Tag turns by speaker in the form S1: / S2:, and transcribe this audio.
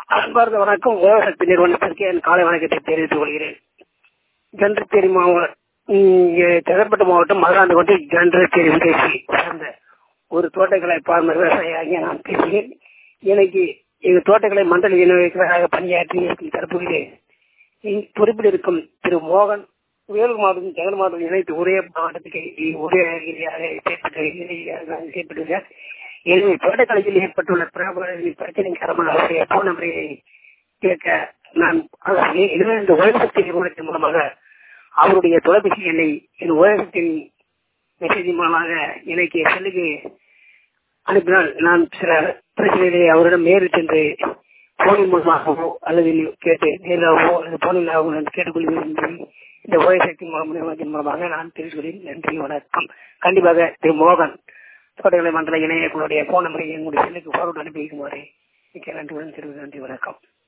S1: அன்பார்ந்த வணக்கம் ஓசக்தி நிறுவனத்திற்கு என் காலை வணக்கத்தை தெரிவித்துக் கொள்கிறேன் கண்டத்தேரி மாவட்டம் செங்கல்பட்டு மாவட்டம் மதுராந்தகோட்டை கண்டத்தேரி விதேசி சார்ந்த ஒரு தோட்டக்கலை பார்மர் விவசாயியாகிய நான் பேசுகிறேன் எனக்கு எங்க தோட்டக்கலை மண்டல இணையர்களாக பணியாற்றி இருக்கும் தரப்புகளே பொறுப்பில் இருக்கும் திரு மோகன் வேலூர் மாவட்டம் ஜெகன் மாவட்டம் இணைத்து ஒரே மாவட்டத்துக்கு ஒரே செயற்பட்டுள்ளார் எனவே தோட்டக்கலையில் ஏற்பட்டுள்ள பிரச்சனை காரணமாக அவருடைய போன் நம்பரை கேட்க நான் எனவே இந்த உலகசக்தி நிறுவனத்தின் மூலமாக அவருடைய தொலைபேசி எண்ணை என் உலகத்தின் மெசேஜ் மூலமாக எனக்கு செல்லுக்கு அனுப்பினால் நான் சில பிரச்சனைகளை அவரிடம் நேரில் சென்று போனின் மூலமாகவோ அல்லது கேட்டு நேராகவோ அல்லது போனிலாகவோ நான் கேட்டுக்கொள்கிறேன் என்று இந்த உலகசக்தி நிறுவனத்தின் மூலமாக நான் தெரிவிக்கிறேன் நன்றி வணக்கம் கண்டிப்பாக திரு மோகன் தோட்டக்கலை மண்டல இணையர்களுடைய போன் நம்பரை என்னுடைய செல்லுக்கு ஃபார்வர்ட் அனுப்பி வைக்குமாறு மிக்க நன்றியுடன் தெரிவித்து நன்றி வணக்கம்